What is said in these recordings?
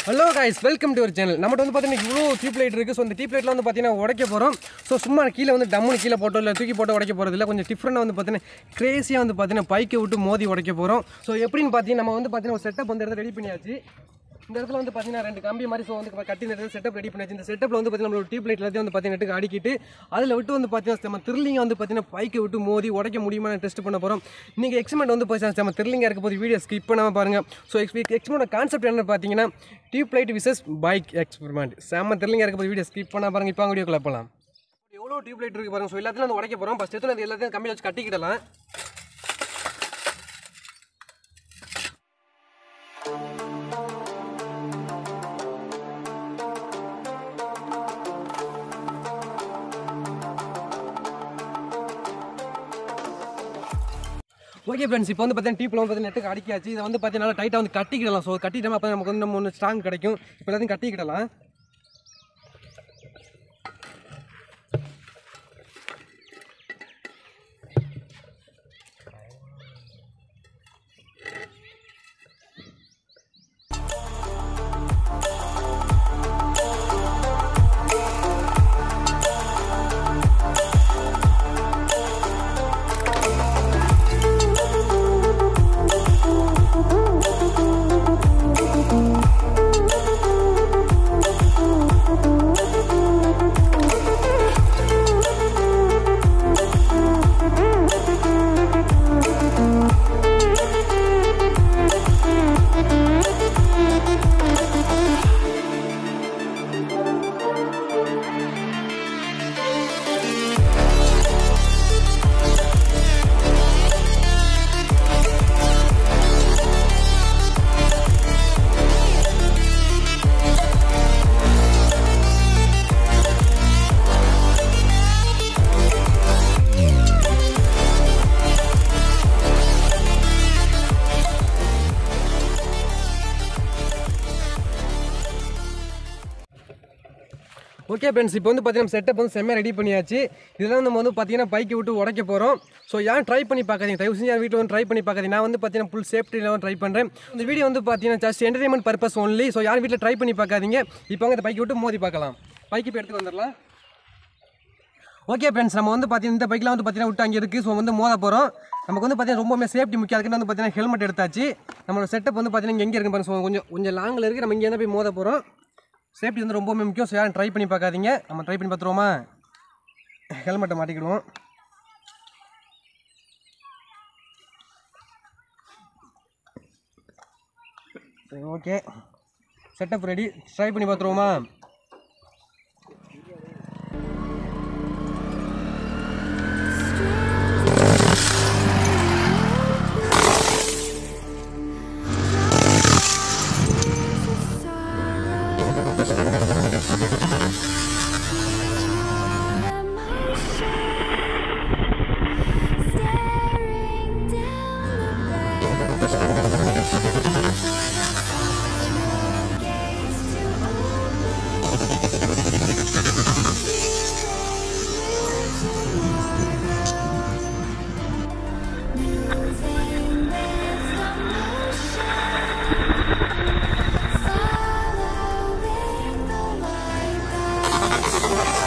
hello guys welcome to ஒரு channel நம்மகிட்ட வந்து பார்த்தீங்கன்னா இவ்வளோ டியூப் லைட் இருக்குது ஸோ இந்த டியூப் லைட்டில் வந்து பார்த்தீங்கன்னா உடைக்க போகிறோம் ஸோ சும்மா கீழே வந்து டம்முன்னு கீழே போட்டோ இல்லை தூக்கி போட்டு உடைக்க போகிறது இல்லை கொஞ்சம் டிஃப்ரெண்டாக வந்து பார்த்தீங்கன்னா கிரேசியாக வந்து பார்த்தீங்கன்னா பைக்கை விட்டு மோதி உடைக்க போகிறோம் ஸோ எப்படின்னு பார்த்தீங்கன்னா நம்ம வந்து பார்த்தீங்கன்னா ஒரு செட்டப் வந்து ரெடி பண்ணியாச்சு இந்த இடத்துல வந்து பார்த்தீங்கன்னா ரெண்டு கம்பி மாதிரி ஸோ வந்து கட்டி இந்த செட்டப் ரெடி பண்ணியாச்சு இந்த செட்டப்பில் வந்து பார்த்தீங்கன்னா நம்மளோட டியூப் லைட் எல்லாத்தையும் வந்து பார்த்தீங்கன்னா அடிக்கிட்டு அதில் விட்டு வந்து பார்த்தீங்கன்னா நம்ம த்ரில்லிங் வந்து பார்த்தீங்கன்னா பைக்கை விட்டு மோதி உடைக்க முடியுமா டெஸ்ட் பண்ண போகிறோம் நீங்கள் எக்ஸ்மெண்ட் வந்து பார்த்தீங்கன்னா நம்ம த்ரில்லிங்காக இருக்க போது வீடியோ ஸ்கிப் பண்ணாமல் பாருங்கள் ஸோ எக்ஸ் எக்ஸ்மெண்ட் கான்செப்ட் என்ன பார்த்தீங்கன்னா tube light versus bike experiment செம்ம த்ரில்லிங்காக இருக்க போது வீடியோ ஸ்கிப் பண்ணா பாருங்க இப்போ வீடியோ போகலாம் எவ்வளோ டியூப் லைட் இருக்குது பாருங்க ஸோ எல்லாத்தையும் வந்து உடைக்க போகிறோம் ஃபஸ்ட் எடுத்து எல்லாத்தையும் கம்மியில் வச்சு கட்டிக்கிடலாம் ஓகே ஃப்ரெண்ட்ஸ் இப்போ வந்து பார்த்தீங்கன்னா டீப்பில் வந்து பார்த்தீங்கன்னா நெட்டுக்கு அடிக்காச்சு இதை வந்து பார்த்தீங்கன்னா டைட்டாக வந்து கட்டிக்கிடலாம் ஸோ கட்டிட்டோம் அப்போ நமக்கு வந்து நம்ம ஒன்று ஸ்ட்ராங் கிடைக்கும் இப்போ எல்லாத்தையும் கட்டிக்கிடலாம் ஓகே ஃப்ரெண்ட்ஸ் இப்போ வந்து பார்த்தீங்கன்னா செட்டப் வந்து செம்மையாக ரெடி பண்ணியாச்சு இதெல்லாம் நம்ம வந்து பார்த்தீங்கன்னா பைக்கை விட்டு உடைக்க போகிறோம் ஸோ யாரும் ட்ரை பண்ணி பார்க்காதீங்க தயவு செஞ்சு யார் வீட்டில் வந்து ட்ரை பண்ணி பார்க்காதீங்க நான் வந்து பார்த்தீங்கன்னா ஃபுல் சேஃப்டியில் ட்ரை பண்ணுறேன் இந்த வீடியோ வந்து பார்த்தீங்கன்னா just entertainment purpose only so யார் வீட்டில் ட்ரை பண்ணி பார்க்காதீங்க இப்போ வந்து இந்த பைக்கை விட்டு மோதி பார்க்கலாம் பைக்கு இப்போ எடுத்துட்டு வந்துடலாம் ஓகே ஃப்ரெண்ட்ஸ் நம்ம வந்து பார்த்தீங்கன்னா இந்த பைக்கில் வந்து பார்த்தீங்கன்னா விட்டு அங்கே இருக்குது ஸோ வந்து மோத போகிறோம் நமக்கு வந்து பார்த்தீங்கன்னா ரொம்பவே சேஃப்டி முக்கியம் அதுக்கு வந்து பார்த்தீங்கன்னா ஹெல்மெட் எடுத்தாச்சு நம்மளோட செட்டப் வந்து பார்த்தீங்கன்னா இங்கே எங்கே இருக்கு பாருங்க ஸோ கொஞ்சம் கொஞ்சம் லாங்கில் இருக்குது நம்ம இங்கே தான் போய் மோத போகிறோம் சேஃப்டி வந்து ரொம்பவுமே முக்கியம் ஸோ யாரும் ட்ரை பண்ணி பார்க்காதீங்க நம்ம ட்ரை பண்ணி பார்த்துருவோமா ஹெல்மெட்டை மாட்டிக்கிடுவோம் சரி ஓகே செட்டப் ரெடி ட்ரை பண்ணி பார்த்துருவோமா Staring down the gaze to open Moving with the motion Following the light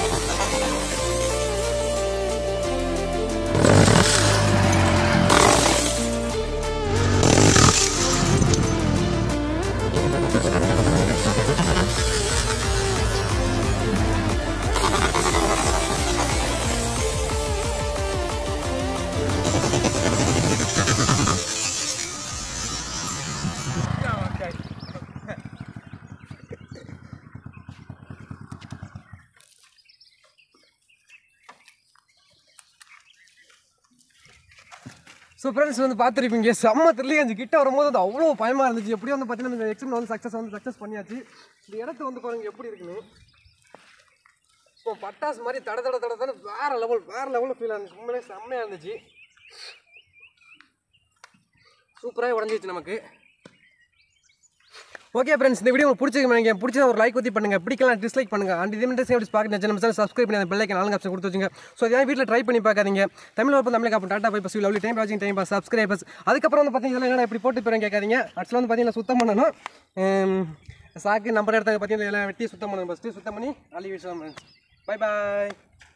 so friends வந்து பார்த்துருப்பீங்க செம்ம த்ரில்லிங் அஞ்சு கிட்ட வரும்போது அது அவ்வளோ பயமாக இருந்துச்சு எப்படி வந்து பார்த்தீங்கன்னா இந்த எக்ஸாம் வந்து சக்ஸஸ் வந்து சக்ஸஸ் பண்ணியாச்சு இந்த இடத்து வந்து பாருங்க எப்படி இருக்குன்னு இப்போ பட்டாசு மாதிரி தட தட தட தட வேற லெவல் வேற லெவலில் ஃபீல் ஆனிச்சு உண்மையிலே செம்மையாக இருந்துச்சு சூப்பராக உடஞ்சிச்சு நமக்கு ஓகே ஃப்ரெண்ட்ஸ் இந்த வீடியோ உங்களுக்கு பிடிச்சிருக்கு நினைக்கிறேன் பிடிச்சா ஒரு லைக் ஊற்றி பண்ணுங்க பிடிக்கலாம் டிஸ்லைக் பண்ணுங்க அண்ட் இதே மாதிரி எப்படி பார்க்க நம்ம சேனல் சப்ஸ்கிரைப் பண்ணி அந்த பெல்லைக்கு நாலு ஆப்ஷன் கொடுத்து வச்சுங்க ஸோ என் வீட்டில் ட்ரை பண்ணி பார்க்காதீங்க தமிழ் வரப்போ தமிழுக்கு அப்புறம் டாட்டா பை பஸ் லவ்லி டைம் வாட்சிங் டைம் பாஸ் சப்ஸ்கிரைபர்ஸ் அதுக்கப்புறம் வந்து பார்த்தீங்கன்னா இதெல்லாம் என்னடா இப்படி போட்டு போகிறேன் கேட்காதீங்க ஆக்சுவலாக வந்து பார்த்தீங்கன்னா சுத்தம் பண்ணணும் சாக்கு நம்பர் எடுத்தாங்க பார்த்தீங்கன்னா எல்லாம் வெட்டி சுத்தம் பண்ணணும் ஃபஸ்ட்டு சுத்தம் பண்ணி அள்ளி வச்சிடலாம் பை பாய்